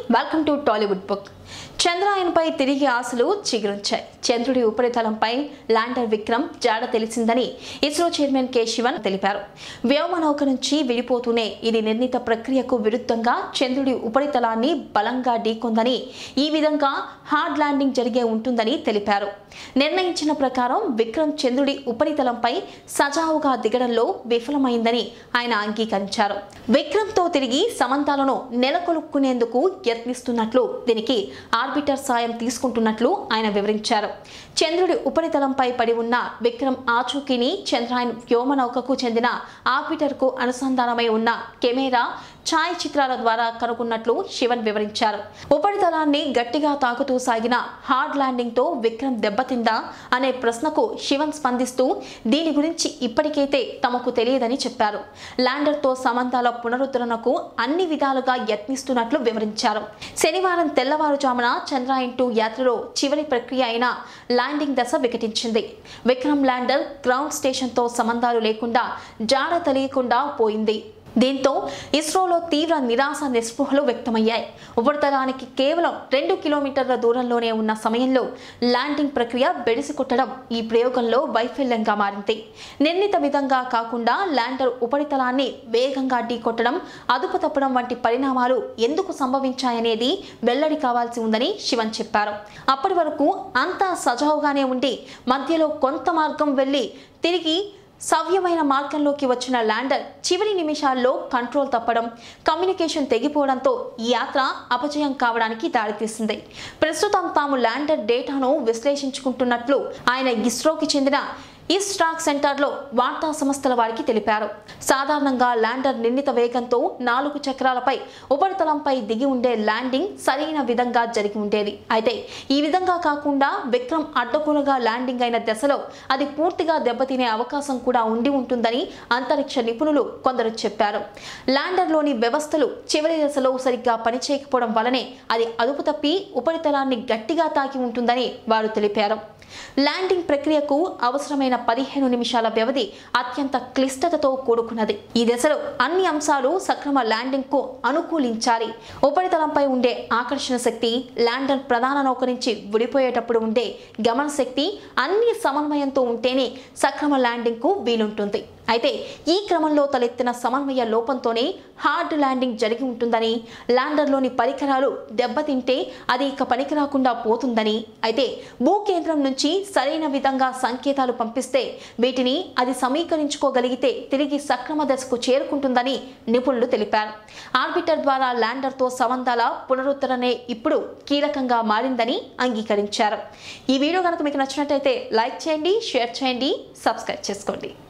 welcome to Tollywood బుక్ చంద్రాయన్పై తిరిగి ఆశలు చిగురించాయి చంద్రుడి ఉపరితలంపై ల్యాండర్ విక్రమ్ జాడ తెలిసిందని ఇస్రో చైర్మన్ కె శివన్ తెలిపారు వ్యోమనౌక నుంచి విడిపోతూనే ఇది నిర్ణీత ప్రక్రియకు విరుద్ధంగా చంద్రుడి ఉపరితలాన్ని బలంగా ఢీకొందని ఈ విధంగా హార్డ్ ల్యాండింగ్ జరిగే ఉంటుందని తెలిపారు నిర్ణయించిన ప్రకారం విక్రమ్ చంద్రుడి ఉపరితలంపై సజావుగా దిగడంలో విఫలమైందని ఆయన అంగీకరించారు విక్రమ్తో తిరిగి సమంతాలను నెలకొల్పుకునేందుకు యత్నిస్తున్నట్లు దీనికి ఆర్బిటర్ సాయం తీసుకుంటున్నట్లు ఆయన వివరించారు చంద్రుడి ఉపరితలంపై పడి ఉన్న విక్రమ్ ఆచూకీని చంద్రాయన్ వ్యోమనౌకకు చెందిన ఆర్బిటర్కు అనుసంధానమై ఉన్న కెమెరా ఛాయాచిత్రాల ద్వారా కనుగొన్నట్లు శివన్ వివరించారు ఉపరితలాన్ని గట్టిగా తాకుతూ సాగిన హార్డ్ ల్యాండింగ్ తో విక్రమ్ దెబ్బతిందా అనే ప్రశ్నకు శివన్ స్పందిస్తూ దీని గురించి ఇప్పటికైతే తమకు తెలియదని చెప్పారు ల్యాండర్ తో సంబంధాల పునరుద్ధరణకు అన్ని విధాలుగా యత్నిస్తున్నట్లు వివరించారు శనివారం తెల్లవారుజామున చంద్రాయన్ టూ యాత్రలో చివరి ప్రక్రియ అయిన ల్యాండింగ్ దశ వికటించింది విక్రమ్ ల్యాండర్ గ్రౌండ్ స్టేషన్తో సంబంధాలు లేకుండా జాడ తెలియకుండా పోయింది దీంతో ఇస్రోలో తీవ్ర నిరాశ నిస్పృహలు వ్యక్తమయ్యాయి ఉపరితలానికి కేవలం రెండు కిలోమీటర్ల దూరంలోనే ఉన్న సమయంలో ల్యాండింగ్ ప్రక్రియ బెడిసి కొట్టడం ఈ ప్రయోగంలో వైఫల్యంగా మారింది నిర్ణీత విధంగా కాకుండా ల్యాండర్ ఉపరితలాన్ని వేగంగా ఢీకొట్టడం అదుపు తప్పడం వంటి పరిణామాలు ఎందుకు సంభవించాయనేది వెల్లడి కావాల్సి ఉందని శివన్ చెప్పారు అప్పటి వరకు అంతా సజావుగానే ఉండి మధ్యలో కొంత మార్గం వెళ్ళి తిరిగి సవ్యమైన మార్గంలోకి వచ్చిన ల్యాండర్ చివరి నిమిషాల్లో కంట్రోల్ తప్పడం కమ్యూనికేషన్ తెగిపోవడంతో ఈ యాత్ర అపజయం కావడానికి దారితీసింది ప్రస్తుతం తాము ల్యాండర్ డేటాను విశ్లేషించుకుంటున్నట్లు ఆయన ఇస్రోకి చెందిన ఈస్ట్రాక్ సెంటర్లో వార్తా సంస్థల వారికి తెలిపారు సాధారణంగా ల్యాండర్ నిర్ణీత వేగంతో నాలుగు చక్రాలపై ఉపరితలంపై దిగి ఉండే ల్యాండింగ్ సరైన విధంగా జరిగి ఉండేది అయితే ఈ విధంగా కాకుండా విక్రమ్ అడ్డగోలుగా ల్యాండింగ్ అయిన దశలో అది పూర్తిగా దెబ్బతినే అవకాశం కూడా ఉండి ఉంటుందని అంతరిక్ష నిపుణులు కొందరు చెప్పారు ల్యాండర్లోని వ్యవస్థలు చివరి దశలో సరిగ్గా పనిచేయకపోవడం వలనే అది అదుపు తప్పి ఉపరితలాన్ని గట్టిగా తాకి ఉంటుందని వారు తెలిపారు ల్యాండింగ్ ప్రక్రియకు అవసరమైన పదిహేను నిమిషాల వ్యవధి అత్యంత క్లిష్టతతో కూడుకున్నది ఈ దశలో అన్ని అంశాలు సక్రమ ల్యాండింగ్ కు అనుకూలించాలి ఉపరితలంపై ఉండే ఆకర్షణ శక్తి ల్యాండర్ ప్రధాన నౌక నుంచి విడిపోయేటప్పుడు ఉండే గమన శక్తి అన్ని సమన్వయంతో ఉంటేనే సక్రమ ల్యాండింగ్ కు వీలుంటుంది అయితే ఈ క్రమంలో తలెత్తిన సమన్వయ లోపంతోనే హార్డ్ ల్యాండింగ్ జరిగి ఉంటుందని ల్యాండర్లోని పరికరాలు దెబ్బతింటే అది ఇక పనికి రాకుండా పోతుందని అయితే భూకేంద్రం నుంచి సరైన విధంగా సంకేతాలు పంపిస్తే వీటిని అది సమీకరించుకోగలిగితే తిరిగి సక్రమ దశకు చేరుకుంటుందని నిపుణులు తెలిపారు ఆర్బిటర్ ద్వారా ల్యాండర్తో సంబంధాల పునరుద్ధరణే ఇప్పుడు కీలకంగా మారిందని అంగీకరించారు ఈ వీడియో కనుక మీకు నచ్చినట్టయితే లైక్ చేయండి షేర్ చేయండి సబ్స్క్రైబ్ చేసుకోండి